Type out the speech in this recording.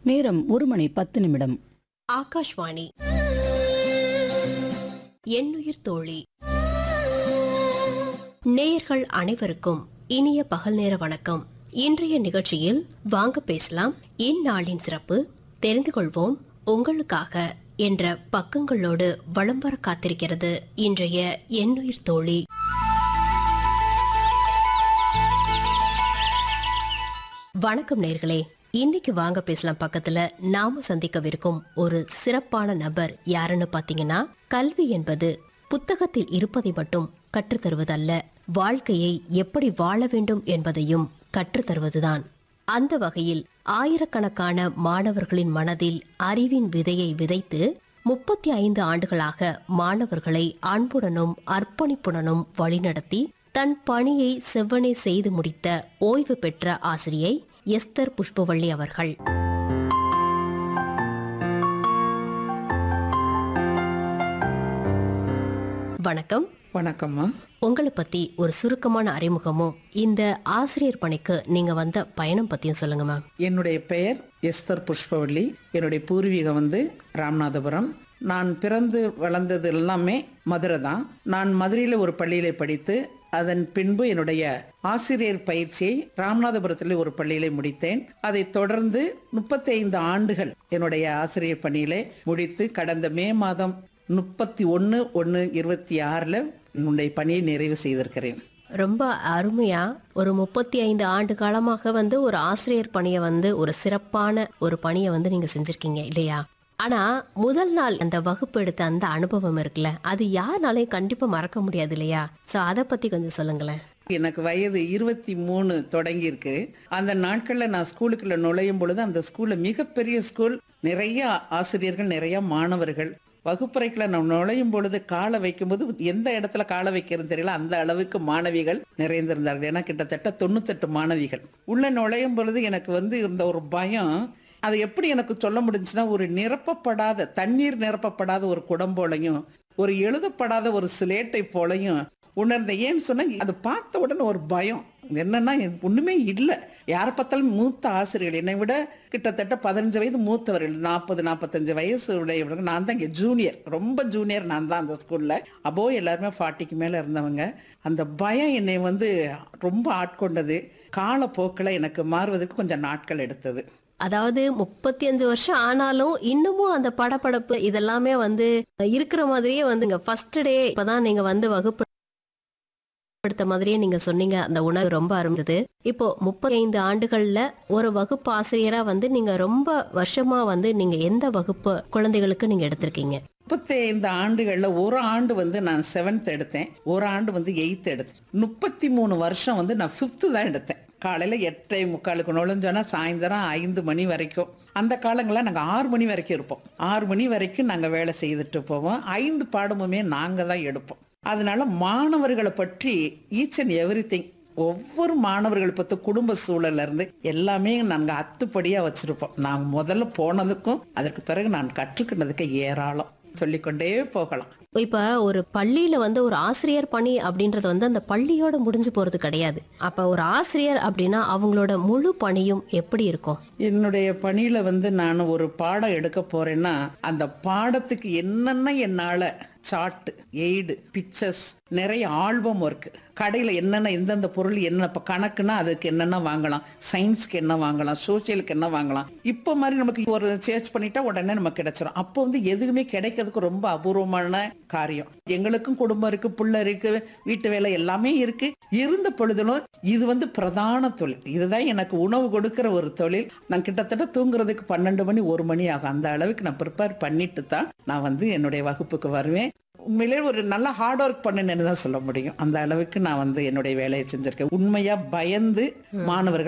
நேரம் ஒரு மணி பத்து நிமிடம் ஆகாஷ்வாணி எண்ணுயிர் தோழி நேயர்கள் அனைவருக்கும் இனிய பகல் நேர வணக்கம் இன்றைய நிகழ்ச்சியில் வாங்க பேசலாம் இந்நாளின் சிறப்பு தெரிந்து கொள்வோம் உங்களுக்காக என்ற பக்கங்களோடு வலம் வர காத்திருக்கிறது இன்றைய எண்ணுயிர் தோழி வணக்கம் நேர்களே இன்னைக்கு வாங்க பேசலாம் பக்கத்துல நாம சந்திக்கவிருக்கும் ஒரு சிறப்பான நபர் யாருன்னு பாத்தீங்கன்னா கல்வி என்பது புத்தகத்தில் இருப்பதை மட்டும் கற்றுத்தருவதல்ல வாழ்க்கையை எப்படி வாழ வேண்டும் என்பதையும் கற்றுத்தருவதுதான் அந்த வகையில் ஆயிரக்கணக்கான மாணவர்களின் மனதில் அறிவின் விதையை விதைத்து முப்பத்தி ஐந்து ஆண்டுகளாக மாணவர்களை அன்புடனும் அர்ப்பணிப்புடனும் வழிநடத்தி தன் பணியை செவ்வனே செய்து முடித்த ஓய்வு பெற்ற ஆசிரியை எஸ்தர் புஷ்பவள்ளி அவர்கள் வணக்கம் வணக்கம்மா உங்களை பத்தி ஒரு சுருக்கமான அறிமுகமும் இந்த ஆசிரியர் பணிக்கு நீங்க வந்த பயணம் பத்தியும் சொல்லுங்க மேம் என்னுடைய பெயர் எஸ்தர் புஷ்பவள்ளி என்னுடைய பூர்வீகம் வந்து ராமநாதபுரம் நான் பிறந்து வளர்ந்தது எல்லாமே மதுரை தான் நான் மதுரையில் ஒரு பள்ளியில படித்து அதன் பின்பு என்னுடைய ஆசிரியர் பயிற்சியை ராமநாதபுரத்தில் ஒரு பள்ளியிலே முடித்தேன் அதை தொடர்ந்து முப்பத்தி ஐந்து ஆண்டுகள் என்னுடைய ஆசிரியர் பணியிலே முடித்து கடந்த மே மாதம் முப்பத்தி ஒன்று ஒன்று இருபத்தி ஆறில் என்னுடைய பணியை நிறைவு செய்திருக்கிறேன் ரொம்ப அருமையா ஒரு முப்பத்தி ஐந்து ஆண்டு காலமாக வந்து ஒரு ஆசிரியர் பணியை வந்து ஒரு சிறப்பான ஒரு பணியை வந்து நீங்க செஞ்சிருக்கீங்க இல்லையா ஆனா முதல் நாள் அந்த வகுப்பு எடுத்த அந்த அனுபவம் இருக்குல்ல அது யாருனாலையும் கண்டிப்பா மறக்க முடியாது இல்லையா சோ அதை பத்தி கொஞ்சம் சொல்லுங்களேன் எனக்கு வயது இருபத்தி மூணு தொடங்கியிருக்கு அந்த நாட்களில் நான் ஸ்கூலுக்குள்ள நுழையும் பொழுது அந்த ஸ்கூலில் மிகப்பெரிய ஸ்கூல் நிறைய ஆசிரியர்கள் நிறைய மாணவர்கள் வகுப்பறைக்குள்ள நான் நுழையும் பொழுது காலை வைக்கும்போது எந்த இடத்துல காலை வைக்கிறது தெரியல அந்த அளவுக்கு மாணவிகள் நிறைந்திருந்தார்கள் ஏன்னா கிட்டத்தட்ட தொண்ணூத்தெட்டு மாணவிகள் உள்ள நுழையும் பொழுது எனக்கு வந்து இருந்த ஒரு பயம் அது எப்படி எனக்கு சொல்ல முடிஞ்சுன்னா ஒரு நிரப்பப்படாத தண்ணீர் நிரப்பப்படாத ஒரு குடம் போலையும் ஒரு எழுதப்படாத ஒரு சிலேட்டை போலையும் உணர்ந்த ஏன்னு சொன்னா அது பார்த்த உடனே ஒரு பயம் என்னன்னா எனக்கு ஒண்ணுமே இல்லை யாரை பார்த்தாலும் மூத்த ஆசிரியர்கள் என்னை விட கிட்டத்தட்ட பதினஞ்சு வயது மூத்தவர்கள் நாற்பது நாற்பத்தஞ்சு வயசு உடையவர்கள் நான் தான் இங்கே ஜூனியர் ரொம்ப ஜூனியர் நான் தான் அந்த ஸ்கூல்ல அப்போ எல்லாருமே ஃபார்ட்டிக்கு மேலே இருந்தவங்க அந்த பயம் என்னை வந்து ரொம்ப ஆட்கொண்டது காலப்போக்கில் எனக்கு மாறுவதற்கு கொஞ்சம் நாட்கள் எடுத்தது அதாவது முப்பத்தி அஞ்சு வருஷம் ஆனாலும் இன்னமும் அந்த படபடப்பு இதெல்லாமே வந்து இருக்கிற மாதிரியே வந்துங்க ஃபர்ஸ்ட் டே இப்பதான் நீங்க வந்து வகுப்பு எடுத்த மாதிரியே நீங்க சொன்னீங்க அந்த உணர்வு ரொம்ப அருந்தது இப்போ முப்பத்தி ஐந்து ஆண்டுகள்ல ஒரு வகுப்பு ஆசிரியரா வந்து நீங்க ரொம்ப வருஷமா வந்து நீங்க எந்த வகுப்பு குழந்தைகளுக்கு நீங்க எடுத்திருக்கீங்க முப்பத்தி ஐந்து ஆண்டுகளில் ஒரு ஆண்டு வந்து நான் செவன்த் எடுத்தேன் ஒரு ஆண்டு வந்து எயித்து எடுத்தேன் முப்பத்தி மூணு வருஷம் வந்து நான் ஃபிஃப்த்து தான் எடுத்தேன் காலையில் எட்டரை முக்காலுக்கு நுழைஞ்சோன்னா சாயந்தரம் ஐந்து மணி வரைக்கும் அந்த காலங்களில் நாங்கள் ஆறு மணி வரைக்கும் இருப்போம் ஆறு மணி வரைக்கும் நாங்கள் வேலை செய்துட்டு போவோம் ஐந்து பாடமுமே நாங்கள் தான் எடுப்போம் அதனால மாணவர்களை பற்றி ஈச் அண்ட் எவ்ரி திங் ஒவ்வொரு மாணவர்கள் பற்றி குடும்ப சூழல்ல இருந்து எல்லாமே நாங்கள் அத்துப்படியாக வச்சுருப்போம் நான் முதல்ல போனதுக்கும் அதற்கு பிறகு நான் கற்றுக்கிட்டதுக்கு ஏராளம் சொல்லிக்கொண்டே போகலாம் இப்ப ஒரு பள்ளியில வந்து ஒரு ஆசிரியர் பணி அப்படின்றது வந்து அந்த பள்ளியோட முடிஞ்சு போறது கிடையாது அப்ப ஒரு ஆசிரியர் அப்படின்னா அவங்களோட முழு பணியும் எப்படி இருக்கும் என்னுடைய பணியில வந்து நான் ஒரு பாடம் எடுக்க போறேன்னா அந்த பாடத்துக்கு என்னென்ன என்னால சார்ட் எய்டு பிக்சர்ஸ் நிறைய ஆல்பம் ஒர்க் கடையில் என்னென்ன எந்தெந்த பொருள் என்ன இப்போ கணக்குனா அதுக்கு என்னென்ன வாங்கலாம் சயின்ஸ்க்கு என்ன வாங்கலாம் சோஷியலுக்கு என்ன வாங்கலாம் இப்போ மாதிரி நமக்கு ஒரு சேர்ச் பண்ணிட்டா உடனே நமக்கு கிடைச்சிரும் அப்போ வந்து எதுவுமே கிடைக்கிறதுக்கு ரொம்ப அபூர்வமான காரியம் எங்களுக்கும் குடும்பம் இருக்கு புள்ள இருக்கு வீட்டு வேலை எல்லாமே இருக்கு இருந்த பொழுதிலும் இது வந்து பிரதான தொழில் இதுதான் எனக்கு உணவு கொடுக்கிற ஒரு தொழில் நான் கிட்டத்தட்ட தூங்குறதுக்கு பன்னெண்டு மணி ஒரு மணி ஆகும் அந்த அளவுக்கு நான் ப்ரிப்பேர் பண்ணிட்டு தான் நான் வந்து என்னுடைய வகுப்புக்கு வருவேன் உண்மையிலே ஒரு நல்ல ஹார்ட் ஒர்க் பண்ணுன்னு தான் சொல்ல முடியும் அந்த அளவுக்கு நான் வந்து என்னுடைய வேலையை செஞ்சிருக்கேன் உண்மையா பயந்து மாணவர்கள்